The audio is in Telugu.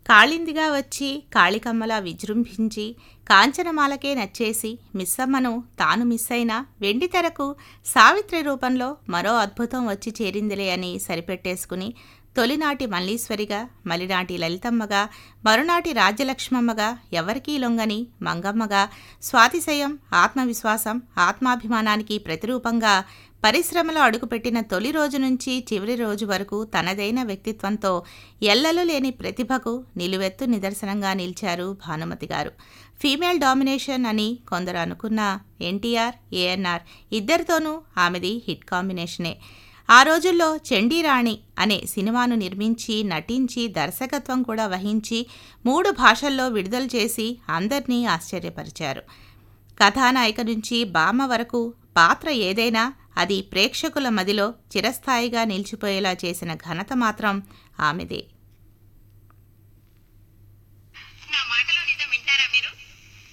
కాళిందిగా వచ్చి కాళికమ్మలా విజృంభించి కాంచనమాలకే నచ్చేసి మిస్సమ్మను తాను మిస్ అయిన వెండి తెరకు సావిత్రి రూపంలో మరో అద్భుతం వచ్చి చేరిందిలే అని సరిపెట్టేసుకుని తొలినాటి మల్లీశ్వరిగా మలినాటి లలితమ్మగా మరునాటి రాజ్యలక్ష్మమ్మగా ఎవరికీ లొంగని మంగమ్మగా స్వాతిశయం ఆత్మవిశ్వాసం ఆత్మాభిమానానికి ప్రతిరూపంగా పరిశ్రమలో అడుగుపెట్టిన తొలి రోజు నుంచి చివరి రోజు వరకు తనదైన వ్యక్తిత్వంతో ఎల్లలు లేని ప్రతిభకు నిలువెత్తు నిదర్శనంగా నిలిచారు భానుమతి గారు ఫీమేల్ డామినేషన్ అని కొందరు అనుకున్న ఎన్టీఆర్ ఏఎన్ఆర్ ఇద్దరితోనూ ఆమెది హిట్ కాంబినేషనే ఆ రోజుల్లో చండీరాణి అనే సినిమాను నిర్మించి నటించి దర్శకత్వం కూడా వహించి మూడు భాషల్లో విడుదల చేసి అందర్నీ ఆశ్చర్యపరిచారు కథానాయిక నుంచి బామ్మ వరకు పాత్ర ఏదైనా అది ప్రేక్షకుల మదిలో చిరస్థాయిగా నిలిచిపోయేలా చేసిన ఘనత మాత్రం ఆమెదే